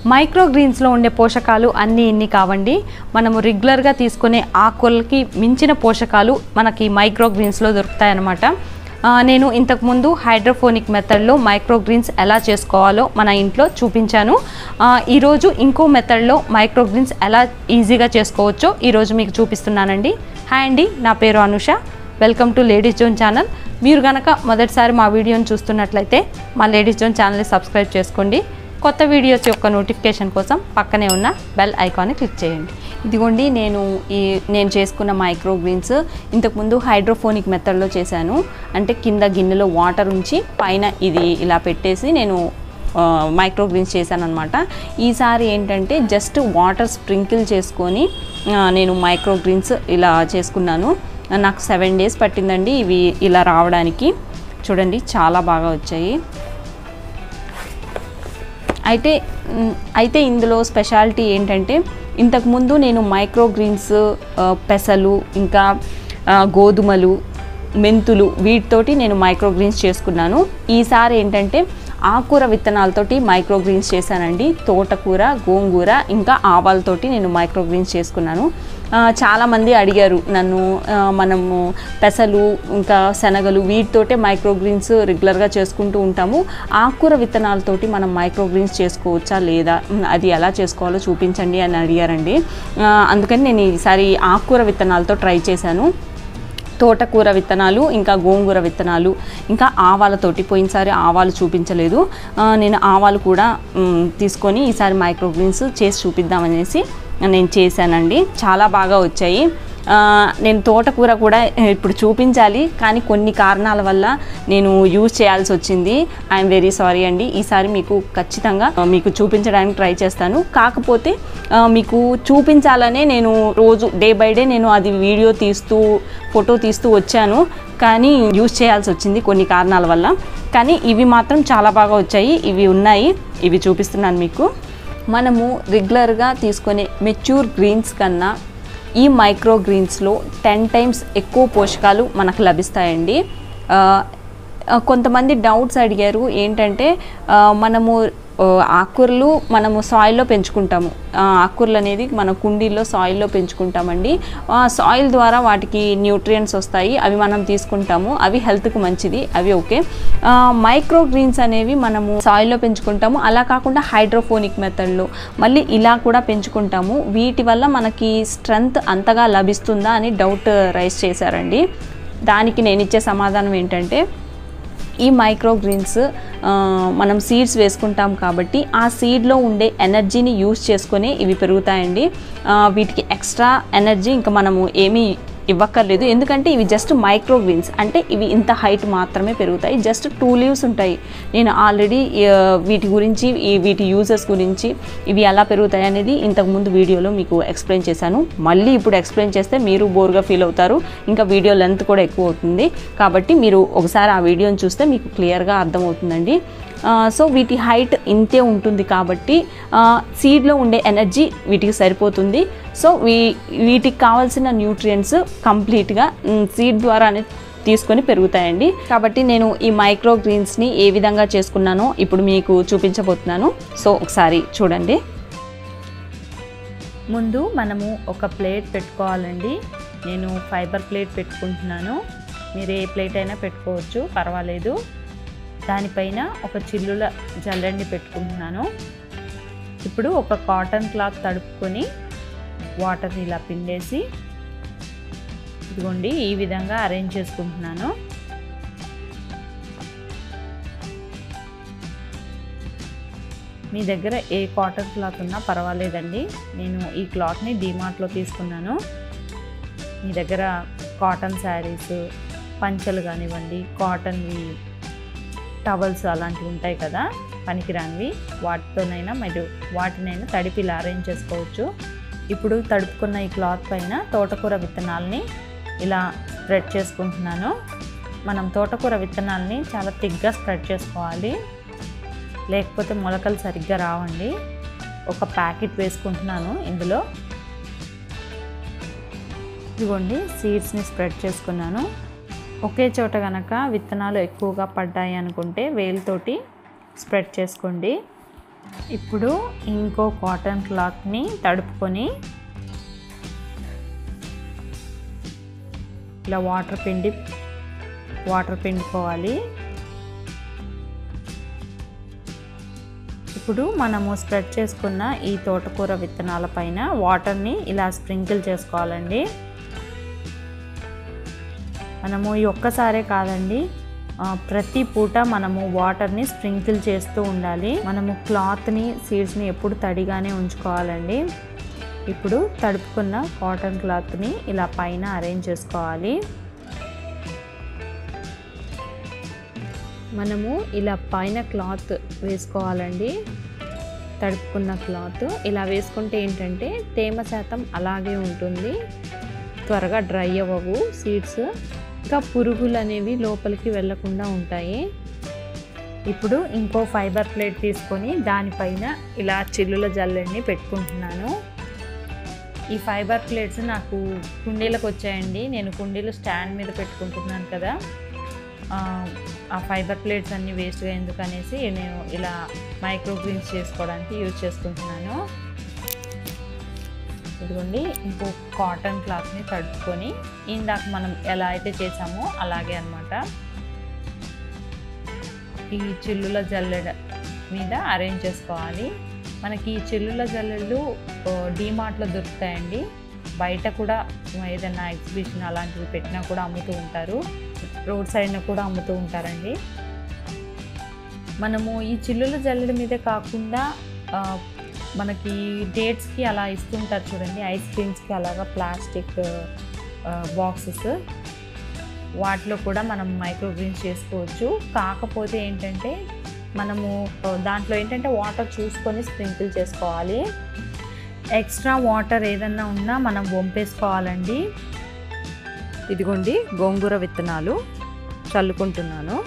micro గ్రీన్స్లో ఉండే పోషకాలు అన్నీ ఇన్ని కావండి మనము రెగ్యులర్గా తీసుకునే ఆకులకి మించిన పోషకాలు మనకి మైక్రో గ్రీన్స్లో దొరుకుతాయన్నమాట ఆ, నేను ఇంతకుముందు హైడ్రోఫోనిక్ మెథడ్లో మైక్రో గ్రీన్స్ ఎలా చేసుకోవాలో మన ఇంట్లో చూపించాను ఆ, ఈరోజు ఇంకో మెథడ్లో మైక్రో గ్రీన్స్ ఎలా ఈజీగా చేసుకోవచ్చో ఈరోజు మీకు చూపిస్తున్నానండి హాయ్ అండి నా పేరు Anusha welcome to ladies zone channel మీరు కనుక మొదటిసారి మా వీడియోని చూస్తున్నట్లయితే మా లేడీస్ జోన్ ఛానల్ని సబ్స్క్రైబ్ చేసుకోండి కొత్త వీడియోస్ యొక్క నోటిఫికేషన్ కోసం పక్కనే ఉన్న బెల్ ఐకాన్ని క్లిక్ చేయండి ఇదిగోండి నేను ఈ నేను చేసుకున్న మైక్రో గ్రీన్స్ ఇంతకుముందు హైడ్రోఫోనిక్ మెథడ్లో చేశాను అంటే కింద గిన్నెలో వాటర్ ఉంచి పైన ఇది ఇలా పెట్టేసి నేను మైక్రో గ్రీన్స్ చేశాను అనమాట ఈసారి ఏంటంటే జస్ట్ వాటర్ స్ప్రింకిల్ చేసుకొని ఆ, నేను మైక్రో గ్రీన్స్ ఇలా చేసుకున్నాను నాకు సెవెన్ డేస్ పట్టిందండి ఇవి ఇలా రావడానికి చూడండి చాలా బాగా వచ్చాయి అయితే మ్, అయితే ఇందులో స్పెషాలిటీ ఏంటంటే ఇంతకుముందు నేను మైక్రో గ్రీన్స్ ఆ, పెసలు ఇంకా ఆ, గోధుమలు మెంతులు వీటితోటి నేను మైక్రో గ్రీన్స్ చేసుకున్నాను ఈసారి ఏంటంటే ఆకుకూర విత్తనాలతోటి మైక్రో గ్రీన్స్ చేశానండి తోటకూర గోంగూర ఇంకా ఆవాలతోటి నేను మైక్రో గ్రీన్స్ చేసుకున్నాను ఆ, చాలామంది అడిగారు నన్ను ఆ, మనము పెసలు ఇంకా శనగలు వీటితోటే మైక్రో గ్రీన్స్ రెగ్యులర్గా చేసుకుంటూ ఉంటాము ఆకుకూర విత్తనాలతోటి మనం మైక్రో గ్రీన్స్ చేసుకోవచ్చా లేదా ఉమ్, అది ఎలా చేసుకోవాలో చూపించండి అని అడిగారండి ఆ, అందుకని నేను ఈసారి ఆకుకూర విత్తనాలతో ట్రై చేశాను తోటకూర విత్తనాలు ఇంకా గోంగూర విత్తనాలు ఇంకా ఆవాలతోటి పోయినసారి ఆవాలు చూపించలేదు ఆ, నేను ఆవాలు కూడా మ్, తీసుకొని ఈసారి మైక్రో గ్రీన్స్ చేసి చూపిద్దామనేసి నేను చేశానండి చాలా బాగా వచ్చాయి ఆ, నేను తోటకూర కూడా ఇప్పుడు చూపించాలి కానీ కొన్ని కారణాల వల్ల నేను యూజ్ చేయాల్సి వచ్చింది ఐఎమ్ వెరీ సారీ అండి ఈసారి మీకు ఖచ్చితంగా ఆ, మీకు చూపించడానికి ట్రై చేస్తాను కాకపోతే ఆ, మీకు చూపించాలనే నేను రోజు డే బై డే నేను అది వీడియో తీస్తూ ఫోటో తీస్తూ వచ్చాను కానీ యూజ్ చేయాల్సి వచ్చింది కొన్ని కారణాల వల్ల కానీ ఇవి మాత్రం చాలా బాగా వచ్చాయి ఇవి ఉన్నాయి ఇవి చూపిస్తున్నాను మీకు మనము రెగ్యులర్గా తీసుకునే మెచ్యూర్ గ్రీన్స్ కన్నా ఈ మైక్రో గ్రీన్స్లో టెన్ టైమ్స్ ఎక్కువ పోషకాలు మనకు లభిస్తాయండి ఆ, ఆ, కొంతమంది డౌట్స్ అడిగారు ఏంటంటే ఆ, మనము ఆ, ఆకుకూరలు మనము సాయిల్లో పెంచుకుంటాము ఆ, ఆకుకూరలు అనేది మన కుండీల్లో సాయిల్లో పెంచుకుంటామండి ఆ, సాయిల్ ద్వారా వాటికి న్యూట్రియంట్స్ వస్తాయి అవి మనం తీసుకుంటాము అవి హెల్త్కి మంచిది అవి ఓకే ఆ, మైక్రో గ్రీన్స్ అనేవి మనము సాయిల్లో పెంచుకుంటాము అలా కాకుండా హైడ్రోఫోనిక్ మెథడ్లో మళ్ళీ ఇలా కూడా పెంచుకుంటాము వీటి వల్ల మనకి స్ట్రెంగ్త్ అంతగా లభిస్తుందా అని డౌట్ రైస్ చేశారండి దానికి నేను ఇచ్చే సమాధానం ఏంటంటే ఈ మైక్రో గ్రీన్స్ ఆ, మనం సీడ్స్ వేసుకుంటాం కాబట్టి ఆ సీడ్లో ఉండే ఎనర్జీని యూస్ చేసుకొని ఇవి పెరుగుతాయండి ఆ, వీటికి ఎక్స్ట్రా ఎనర్జీ ఇంకా మనము ఏమీ ఇవ్వక్కర్లేదు ఎందుకంటే ఇవి జస్ట్ మైక్రో గ్రీన్స్ అంటే ఇవి ఇంత హైట్ మాత్రమే పెరుగుతాయి జస్ట్ టూ లీవ్స్ ఉంటాయి నేను ఆల్రెడీ వీటి గురించి ఈ వీటి యూజెస్ గురించి ఇవి ఎలా పెరుగుతాయి అనేది ఇంతకుముందు వీడియోలో మీకు ఎక్స్ప్లెయిన్ చేశాను మళ్ళీ ఇప్పుడు ఎక్స్ప్లెయిన్ చేస్తే మీరు బోర్గా ఫీల్ అవుతారు ఇంకా వీడియో లెంత్ కూడా ఎక్కువ అవుతుంది కాబట్టి మీరు ఒకసారి ఆ వీడియోని చూస్తే మీకు క్లియర్గా అర్థమవుతుందండి ఆ, సో వీటి హైట్ ఇంతే ఉంటుంది కాబట్టి ఆ, సీడ్లో ఉండే ఎనర్జీ వీటికి సరిపోతుంది సో వీ వీటికి కావాల్సిన న్యూట్రియంట్స్ కంప్లీట్గా మ్, సీడ్ ద్వారానే తీసుకొని పెరుగుతాయండి కాబట్టి నేను ఈ మైక్రో గ్రీన్స్ని ఏ విధంగా చేసుకున్నానో ఇప్పుడు మీకు చూపించబోతున్నాను సో ఒకసారి చూడండి ముందు మనము ఒక ప్లేట్ పెట్టుకోవాలండి నేను ఫైబర్ ప్లేట్ పెట్టుకుంటున్నాను మీరు ఏ ప్లేట్ అయినా పెట్టుకోవచ్చు పర్వాలేదు దానిపైన ఒక చిల్లుల జల్లెండి పెట్టుకుంటున్నాను ఇప్పుడు ఒక కాటన్ క్లాత్ తడుపుకొని వాటర్ని ఇలా పిండేసి ఇదిగోండి ఈ విధంగా అరేంజ్ చేసుకుంటున్నాను మీ దగ్గర ఏ కాటన్ క్లాత్ ఉన్నా పర్వాలేదండి నేను ఈ క్లాత్ని డీమార్ట్లో తీసుకున్నాను మీ దగ్గర కాటన్ శారీస్ పంచలు కానివ్వండి కాటన్వి టవల్స్ అలాంటివి ఉంటాయి కదా పనికిరానివి వాటితోనైనా మీరు వాటినైనా తడిపి ఇలా అరేంజ్ చేసుకోవచ్చు ఇప్పుడు తడుపుకున్న ఈ క్లాత్ పైన తోటకూర విత్తనాలని ఇలా స్ప్రెడ్ చేసుకుంటున్నాను మనం తోటకూర విత్తనాలని చాలా థిక్గా స్ప్రెడ్ చేసుకోవాలి లేకపోతే మొలకలు సరిగ్గా రావండి ఒక ప్యాకెట్ వేసుకుంటున్నాను ఇందులో ఇదిగోండి సీడ్స్ని స్ప్రెడ్ చేసుకున్నాను ఒకే చోట కనుక విత్తనాలు ఎక్కువగా పడ్డాయి అనుకుంటే వేలుతోటి స్ప్రెడ్ చేసుకోండి ఇప్పుడు ఇంకో కాటన్ క్లాత్ని తడుపుకొని ఇలా వాటర్ పిండి వాటర్ పిండుకోవాలి ఇప్పుడు మనము స్ప్రెడ్ చేసుకున్న ఈ తోటకూర విత్తనాల పైన వాటర్ని ఇలా స్ప్రింకిల్ చేసుకోవాలండి మనము ఈ ఒక్కసారే కాదండి ఆ, ప్రతి పూట మనము వాటర్ని స్ప్రింకిల్ చేస్తూ ఉండాలి మనము క్లాత్ని సీడ్స్ని ఎప్పుడు తడిగానే ఉంచుకోవాలండి ఇప్పుడు తడుపుకున్న కాటన్ క్లాత్ని ఇలా పైన అరేంజ్ చేసుకోవాలి మనము ఇలా పైన క్లాత్ వేసుకోవాలండి తడుపుకున్న క్లాత్ ఇలా వేసుకుంటే ఏంటంటే తేమ శాతం అలాగే ఉంటుంది త్వరగా డ్రై అవ్వవు సీడ్స్ ఇంకా పురుగులు అనేవి లోపలికి వెళ్ళకుండా ఉంటాయి ఇప్పుడు ఇంకో ఫైబర్ ప్లేట్ తీసుకొని దానిపైన ఇలా చిల్లుల జల్లెడ్ని పెట్టుకుంటున్నాను ఈ ఫైబర్ ప్లేట్స్ నాకు కుండీలకు వచ్చాయండి నేను కుండీలు స్టాండ్ మీద పెట్టుకుంటున్నాను కదా ఆ, ఆ ఫైబర్ ప్లేట్స్ అన్నీ వేస్ట్గా ఎందుకు అనేసి నేను ఇలా మైక్రో గ్రీన్స్ చేసుకోవడానికి యూజ్ చేసుకుంటున్నాను ఇదిగోండి ఇంకో కాటన్ క్లాత్ని తడుపుకొని ఇందాక మనం ఎలా అయితే చేసామో అలాగే అన్నమాట ఈ చిల్లుల జల్లెడ మీద అరేంజ్ చేసుకోవాలి మనకి ఈ చిల్లుల జల్లెళ్ళు డీమార్ట్లో దొరుకుతాయండి బయట కూడా ఏదైనా ఎగ్జిబిషన్ అలాంటివి పెట్టినా కూడా అమ్ముతూ ఉంటారు రోడ్ సైడ్న కూడా అమ్ముతూ ఉంటారండి మనము ఈ చిల్లుల జల్లెడ మీదే కాకుండా ఆ, మనకి డేట్స్కి అలా ఇస్తుంటారు చూడండి ఐస్ క్రీమ్స్కి అలాగా ప్లాస్టిక్ బాక్సెస్ వాటిలో కూడా మనం మైక్రో గ్రీన్స్ చేసుకోవచ్చు కాకపోతే ఏంటంటే మనము ఆ, దాంట్లో ఏంటంటే వాటర్ చూసుకొని స్ప్రింకిల్ చేసుకోవాలి ఎక్స్ట్రా వాటర్ ఏదన్నా ఉన్నా మనం వంపేసుకోవాలండి ఇదిగోండి గోంగూర విత్తనాలు చల్లుకుంటున్నాను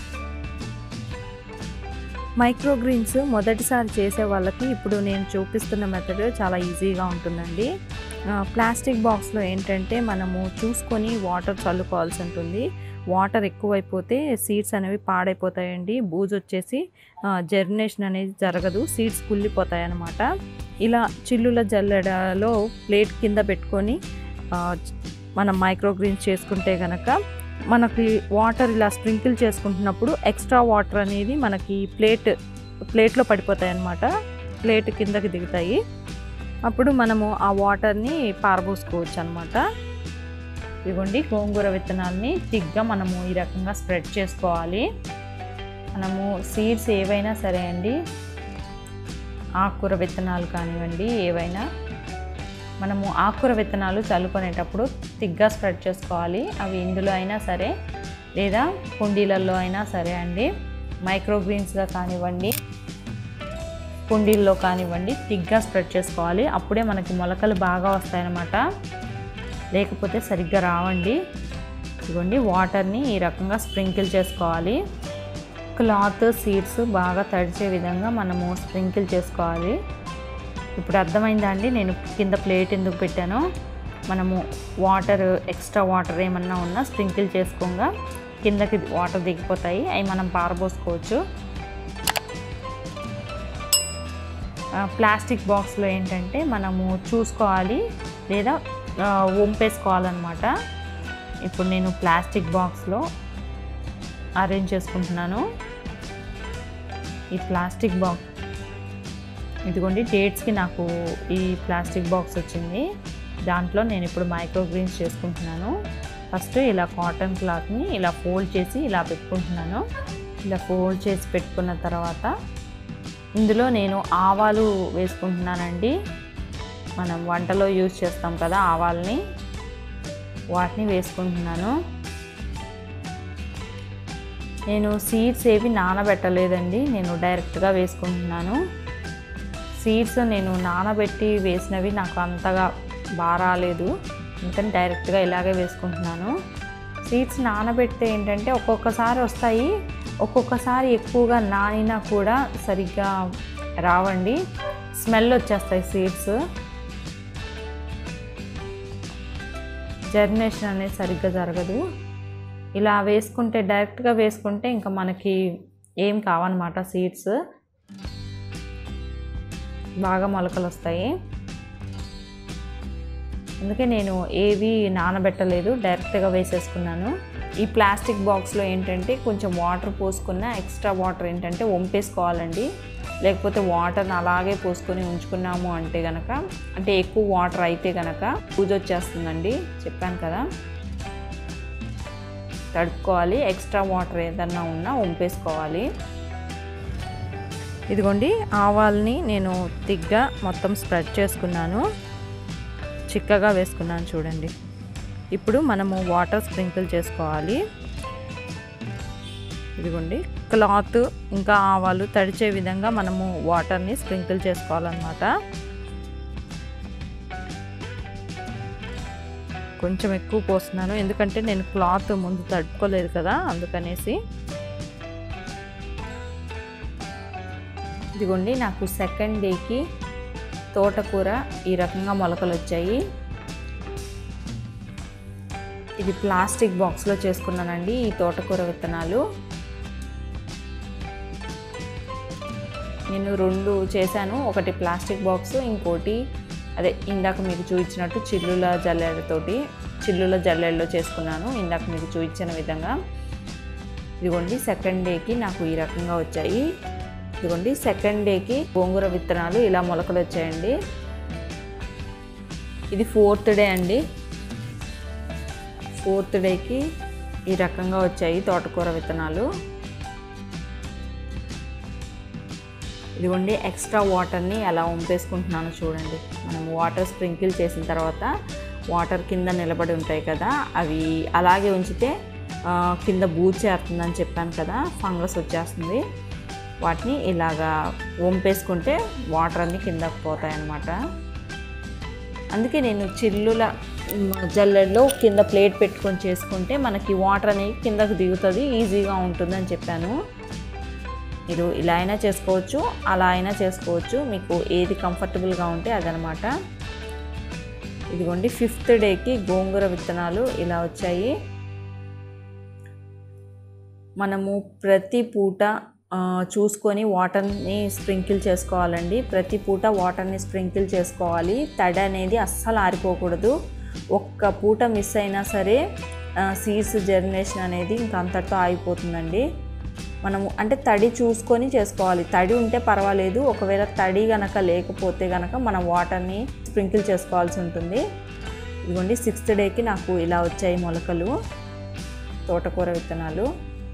మైక్రో గ్రీన్స్ మొదటిసారి చేసే వాళ్ళకి ఇప్పుడు నేను చూపిస్తున్న మెథడ్ చాలా ఈజీగా ఉంటుందండి ఆ, ప్లాస్టిక్ బాక్స్లో ఏంటంటే మనము చూసుకొని వాటర్ చల్లుకోవాల్సి ఉంటుంది వాటర్ ఎక్కువైపోతే సీడ్స్ అనేవి పాడైపోతాయండి బూజు వచ్చేసి జర్మినేషన్ అనేది జరగదు సీడ్స్ కుళ్ళిపోతాయి అన్నమాట ఇలా చిల్లుల జల్లెడలో ప్లేట్ కింద పెట్టుకొని ఆ, మనం మైక్రో గ్రీన్స్ చేసుకుంటే కనుక మనకి వాటర్ ఇలా స్ప్రింకిల్ చేసుకుంటున్నప్పుడు ఎక్స్ట్రా వాటర్ అనేది మనకి ప్లేట్ ప్లేట్లో పడిపోతాయి అన్నమాట ప్లేట్ కిందకి దిగుతాయి అప్పుడు మనము ఆ వాటర్ని పారబోసుకోవచ్చు అనమాట ఇదిగోండి గోంగూర విత్తనాల్ని తిగ్గా మనము ఈ రకంగా స్ప్రెడ్ చేసుకోవాలి మనము సీడ్స్ ఏవైనా సరే అండి ఆకుకూర విత్తనాలు కానివ్వండి ఏవైనా మనము ఆకుకూర విత్తనాలు చల్లుకునేటప్పుడు తిగ్గా స్ప్రెడ్ చేసుకోవాలి అవి ఇందులో అయినా సరే లేదా కుండీలలో అయినా సరే అండి మైక్రో గ్రీన్స్గా కానివ్వండి కుండీల్లో కానివ్వండి తిగ్గా స్ప్రెడ్ చేసుకోవాలి అప్పుడే మనకి మొలకలు బాగా వస్తాయన్నమాట లేకపోతే సరిగ్గా రావండి ఇదిగోండి వాటర్ని ఈ రకంగా స్ప్రింకిల్ చేసుకోవాలి క్లాత్ సీడ్స్ బాగా తడిచే విధంగా మనము స్ప్రింకిల్ చేసుకోవాలి ఇప్పుడు అర్థమైందా అండి నేను కింద ప్లేట్ ఎందుకు పెట్టానో మనము వాటర్ ఎక్స్ట్రా వాటర్ ఏమన్నా ఉన్నా స్ప్రింకిల్ చేసుకోగా కిందకి వాటర్ దిగిపోతాయి అవి మనం పారబోసుకోవచ్చు ఆ, ప్లాస్టిక్ బాక్స్లో ఏంటంటే మనము చూసుకోవాలి లేదా ఆ, వంపేసుకోవాలన్నమాట ఇప్పుడు నేను ప్లాస్టిక్ బాక్స్లో అరేంజ్ చేసుకుంటున్నాను ఈ ప్లాస్టిక్ బాక్స్ ఇదిగోండి డేట్స్కి నాకు ఈ ప్లాస్టిక్ బాక్స్ వచ్చింది దాంట్లో నేను ఇప్పుడు మైక్రో గ్రీన్స్ చేసుకుంటున్నాను ఫస్ట్ ఇలా కాటన్ క్లాత్ని ఇలా ఫోల్డ్ చేసి ఇలా పెట్టుకుంటున్నాను ఇలా ఫోల్డ్ చేసి పెట్టుకున్న తర్వాత ఇందులో నేను ఆవాలు వేసుకుంటున్నానండి మనం వంటలో యూజ్ చేస్తాం కదా ఆవాల్ని వాటిని వేసుకుంటున్నాను నేను సీడ్స్ ఏవి నానబెట్టలేదండి నేను డైరెక్ట్గా వేసుకుంటున్నాను సీడ్స్ నేను నానబెట్టి వేసినవి నాకు అంతగా బాగా రాలేదు అందుకని డైరెక్ట్గా ఇలాగే వేసుకుంటున్నాను సీడ్స్ నానబెడితే ఏంటంటే ఒక్కొక్కసారి వస్తాయి ఒక్కొక్కసారి ఎక్కువగా నానినా కూడా సరిగ్గా రావండి స్మెల్ వచ్చేస్తాయి సీడ్స్ జర్మినేషన్ అనేది సరిగ్గా జరగదు ఇలా వేసుకుంటే డైరెక్ట్గా వేసుకుంటే ఇంకా మనకి ఏం కావన్నమాట సీడ్స్ బాగా మొలకలు వస్తాయి అందుకే నేను ఏవి నానబెట్టలేదు డైరెక్ట్గా వేసేసుకున్నాను ఈ ప్లాస్టిక్ బాక్స్లో ఏంటంటే కొంచెం వాటర్ పోసుకున్న ఎక్స్ట్రా వాటర్ ఏంటంటే వంపేసుకోవాలండి లేకపోతే వాటర్ని అలాగే పోసుకొని ఉంచుకున్నాము అంటే గనక అంటే ఎక్కువ వాటర్ అయితే గనక పూజ వచ్చేస్తుందండి చెప్పాను కదా తడుపుకోవాలి ఎక్స్ట్రా వాటర్ ఏదన్నా ఉన్నా వంపేసుకోవాలి ఇదిగోండి ఆవాల్ని నేను తిగ్గా మొత్తం స్ప్రెడ్ చేసుకున్నాను చిక్కగా వేసుకున్నాను చూడండి ఇప్పుడు మనము వాటర్ స్ప్రింకిల్ చేసుకోవాలి ఇదిగోండి క్లాత్ ఇంకా ఆవాలు తడిచే విధంగా మనము వాటర్ని స్ప్రింకిల్ చేసుకోవాలన్నమాట కొంచెం ఎక్కువ పోస్తున్నాను ఎందుకంటే నేను క్లాత్ ముందు తడుపుకోలేదు కదా అందుకనేసి ఇదిగోండి నాకు సెకండ్ డేకి తోటకూర ఈ రకంగా మొలకలు వచ్చాయి ఇది ప్లాస్టిక్ బాక్స్లో చేసుకున్నానండి ఈ తోటకూర విత్తనాలు నేను రెండు చేశాను ఒకటి ప్లాస్టిక్ బాక్స్ ఇంకోటి అదే ఇందాక మీకు చూపించినట్టు చిల్లుల జల్లెడతోటి చిల్లుల జల్లెడలో చేసుకున్నాను ఇందాక మీకు చూపించిన విధంగా ఇదిగోండి సెకండ్ డేకి నాకు ఈ రకంగా వచ్చాయి ఇదిగోండి సెకండ్ డేకి గోంగూర విత్తనాలు ఇలా మొలకలు వచ్చాయండి ఇది ఫోర్త్ డే అండి ఫోర్త్ డేకి ఈ రకంగా వచ్చాయి తోటకూర విత్తనాలు ఇదిగోండి ఎక్స్ట్రా వాటర్ని ఎలా వంపేసుకుంటున్నాను చూడండి మనం వాటర్ స్ప్రింకిల్ చేసిన తర్వాత వాటర్ కింద నిలబడి ఉంటాయి కదా అవి అలాగే ఉంచితే ఆ, కింద బూచేరుతుందని చెప్పాను కదా ఫంగస్ వచ్చేస్తుంది వాటిని ఇలాగా వంపేసుకుంటే వాటర్ అన్నీ కిందకు పోతాయి అన్నమాట అందుకే నేను చిల్లుల మ్, జల్లెడలో కింద ప్లేట్ పెట్టుకొని చేసుకుంటే మనకి వాటర్ అనేది కిందకు దిగుతుంది ఈజీగా ఉంటుందని చెప్పాను మీరు ఇలా అయినా చేసుకోవచ్చు అలా అయినా చేసుకోవచ్చు మీకు ఏది కంఫర్టబుల్గా ఉంటే అదనమాట ఇదిగోండి ఫిఫ్త్ డేకి గోంగూర విత్తనాలు ఇలా వచ్చాయి మనము ప్రతి పూట ఆ, చూసుకొని వాటర్ని స్ప్రింకిల్ చేసుకోవాలండి ప్రతి పూట వాటర్ని స్ప్రింకిల్ చేసుకోవాలి తడి అనేది అస్సలు ఆరిపోకూడదు ఒక్క పూట మిస్ అయినా సరే సీడ్స్ జర్మినేషన్ అనేది ఇంక అంతటితో ఆగిపోతుందండి మనము అంటే తడి చూసుకొని చేసుకోవాలి తడి ఉంటే పర్వాలేదు ఒకవేళ తడి గనక లేకపోతే గనక మనం వాటర్ని స్ప్రింకిల్ చేసుకోవాల్సి ఉంటుంది ఇదిగోండి సిక్స్త్ డేకి నాకు ఇలా వచ్చాయి మొలకలు తోటకూర విత్తనాలు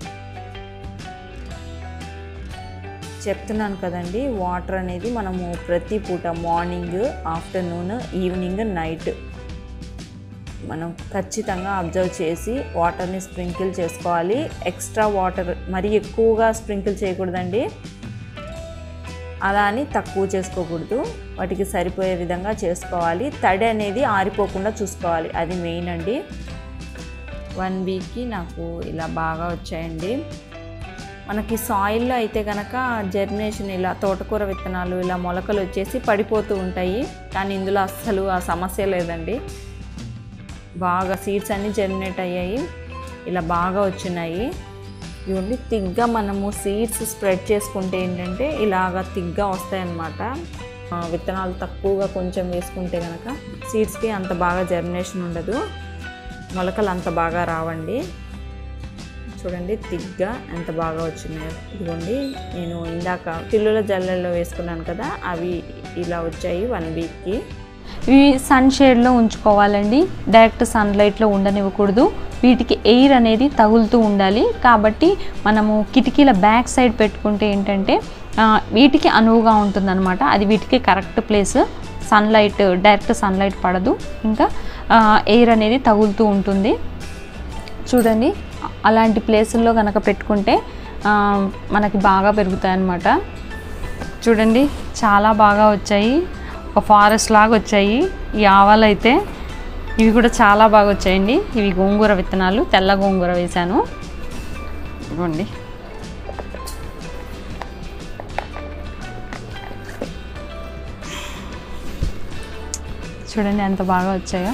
చెప్తున్నాను కదండి వాటర్ అనేది మనము ప్రతి పూట మార్నింగ్ ఆఫ్టర్నూన్ ఈవినింగ్ నైట్ మనం ఖచ్చితంగా అబ్జర్వ్ చేసి వాటర్ని స్ప్రింకిల్ చేసుకోవాలి ఎక్స్ట్రా వాటర్ మరీ ఎక్కువగా స్ప్రింకిల్ చేయకూడదండి అలా అని తక్కువ చేసుకోకూడదు వాటికి సరిపోయే విధంగా చేసుకోవాలి తడి అనేది ఆరిపోకుండా చూసుకోవాలి అది మెయిన్ అండి వన్ వీక్కి నాకు ఇలా బాగా వచ్చాయండి మనకి సాయిల్లో అయితే కనుక జర్మినేషన్ ఇలా తోటకూర విత్తనాలు ఇలా మొలకలు వచ్చేసి పడిపోతూ ఉంటాయి కానీ ఇందులో అస్సలు ఆ సమస్య లేదండి బాగా సీడ్స్ అన్నీ జర్మినేట్ అయ్యాయి ఇలా బాగా వచ్చినాయి ఇవన్నీ తిగ్గా మనము సీడ్స్ స్ప్రెడ్ చేసుకుంటే ఏంటంటే ఇలాగా తిగ్గా వస్తాయన్నమాట ఆ, విత్తనాలు తక్కువగా కొంచెం వేసుకుంటే కనుక సీడ్స్కి అంత బాగా జర్మినేషన్ ఉండదు మొలకలు అంత బాగా రావండి చూడండి తిగ్గా ఎంత బాగా వచ్చినాయో ఇదిగోండి నేను ఇందాక పిల్లుల జల్లెల్లో వేసుకున్నాను కదా అవి ఇలా వచ్చాయి వన్ వీక్కి ఇవి సన్ షేడ్లో ఉంచుకోవాలండి డైరెక్ట్ సన్లైట్లో ఉండనివ్వకూడదు వీటికి ఎయిర్ అనేది తగులుతూ ఉండాలి కాబట్టి మనము కిటికీల బ్యాక్ సైడ్ పెట్టుకుంటే ఏంటంటే ఆ, వీటికి అనువుగా ఉంటుందన్నమాట అది వీటికి correct place sunlight direct sunlight పడదు ఇంకా ఎయిర్ అనేది తగులుతూ ఉంటుంది చూడండి అలాంటి ప్లేసుల్లో కనుక పెట్టుకుంటే ఆ, మనకి బాగా పెరుగుతాయి అన్నమాట చూడండి చాలా బాగా వచ్చాయి ఒక ఫారెస్ట్ లాగా వచ్చాయి ఈ ఆవాలు అయితే ఇవి కూడా చాలా బాగా వచ్చాయండి ఇవి గోంగూర విత్తనాలు తెల్ల గోంగూర వేశాను ఇవ్వండి చూడండి ఎంత బాగా వచ్చాయో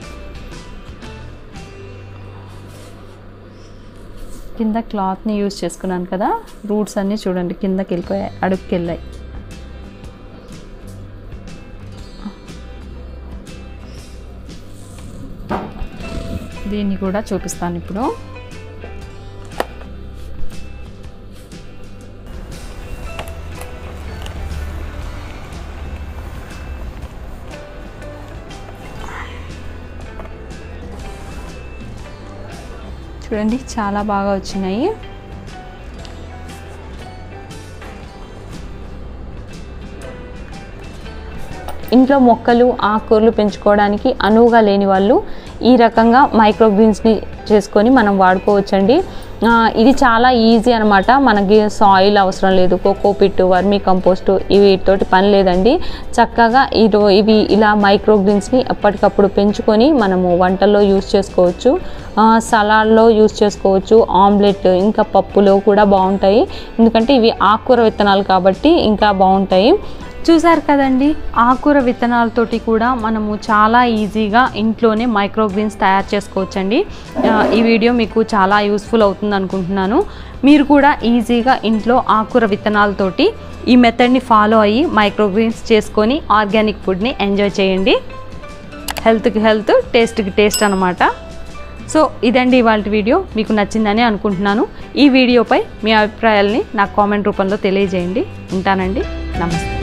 కింద క్లాత్ని యూజ్ చేసుకున్నాను కదా రూట్స్ అన్నీ చూడండి కిందకి వెళ్ళిపోయాయి అడుగుకి వెళ్ళాయి దీన్ని కూడా చూపిస్తాను ఇప్పుడు చూడండి చాలా బాగా వచ్చినాయి ఇంట్లో మొక్కలు ఆకుకూరలు పెంచుకోవడానికి అనువుగా లేని వాళ్ళు ఈ రకంగా మైక్రోగ్రీన్స్ని చేసుకొని మనం వాడుకోవచ్చండి ఆ, ఇది చాలా ఈజీ అనమాట మనకి సాయిల్ అవసరం లేదు కోకోపిట్ వర్మీ కంపోస్ట్ వీటితోటి పని లేదండి చక్కగా ఇదో ఇవి ఇలా మైక్రోగ్రీన్స్ని ఎప్పటికప్పుడు పెంచుకొని మనము వంటల్లో యూస్ చేసుకోవచ్చు ఆ, సలాడ్లో యూస్ చేసుకోవచ్చు ఆమ్లెట్ ఇంకా పప్పులో కూడా బాగుంటాయి ఎందుకంటే ఇవి ఆకుకూర విత్తనాలు కాబట్టి ఇంకా బాగుంటాయి చూసారు కదండి ఆకుకూర విత్తనాలతోటి కూడా మనము చాలా ఈజీగా ఇంట్లోనే మైక్రోగ్రీన్స్ తయారు చేసుకోవచ్చండి ఆ, ఈ వీడియో మీకు చాలా యూస్ఫుల్ అవుతుంది అనుకుంటున్నాను మీరు కూడా ఈజీగా ఇంట్లో ఆకుకూర విత్తనాలతోటి ఈ మెథడ్ని ఫాలో అయ్యి మైక్రోగ్రీన్స్ చేసుకొని ఆర్గానిక్ ఫుడ్ని ఎంజాయ్ చేయండి హెల్త్కి హెల్త్ టేస్ట్కి టేస్ట్ అనమాట సో ఇదండి ఇవాళ వీడియో మీకు నచ్చిందని అనుకుంటున్నాను ఈ వీడియోపై మీ అభిప్రాయాల్ని నాకు కామెంట్ రూపంలో తెలియజేయండి ఉంటానండి నమస్తే